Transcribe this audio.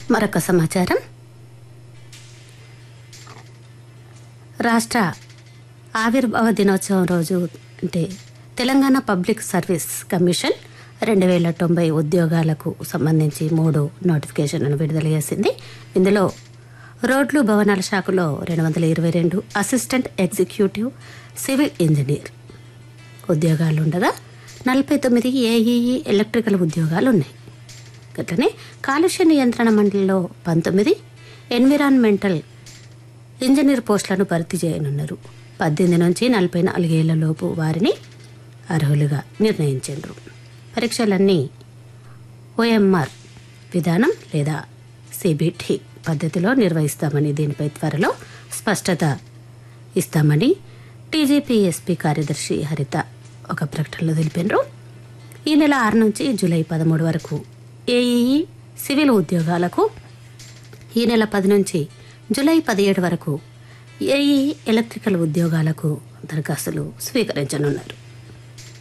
మరొక సమాచారం రాష్ట్ర ఆవిర్భావ దినోత్సవం రోజు అంటే తెలంగాణ పబ్లిక్ సర్వీస్ కమిషన్ రెండు వేల తొంభై ఉద్యోగాలకు సంబంధించి మూడు నోటిఫికేషన్లను విడుదల చేసింది ఇందులో రోడ్లు భవనాల శాఖలో రెండు వందల ఇరవై రెండు అసిస్టెంట్ ఎగ్జిక్యూటివ్ సివిల్ ఇంజనీర్ ఉద్యోగాలు ఉండగా నలభై తొమ్మిది ఏఈఈ ఎలక్ట్రికల్ ఉద్యోగాలు ఉన్నాయి గట్లనే కాలుష్య నియంత్రణ మండలిలో పంతొమ్మిది ఎన్విరాన్మెంటల్ ఇంజనీర్ పోస్టులను భర్తీ చేయనున్నారు పద్దెనిమిది నుంచి నలభై నాలుగేళ్ల లోపు వారిని అర్హులుగా నిర్ణయించారు పరీక్షలన్నీ ఓఎంఆర్ విధానం లేదా సిబిటి పద్ధతిలో నిర్వహిస్తామని దీనిపై త్వరలో స్పష్టత ఇస్తామని టీజీపీఎస్పీ కార్యదర్శి హరిత ఒక ప్రకటనలో తెలిపారు ఈ నెల ఆరు నుంచి జూలై పదమూడు వరకు ఏఈఈ సివిల్ ఉద్యోగాలకు ఈ నెల పది నుంచి జూలై పదిహేడు వరకు ఏఈ ఎలక్ట్రికల్ ఉద్యోగాలకు దరఖాస్తులు స్వీకరించనున్నారు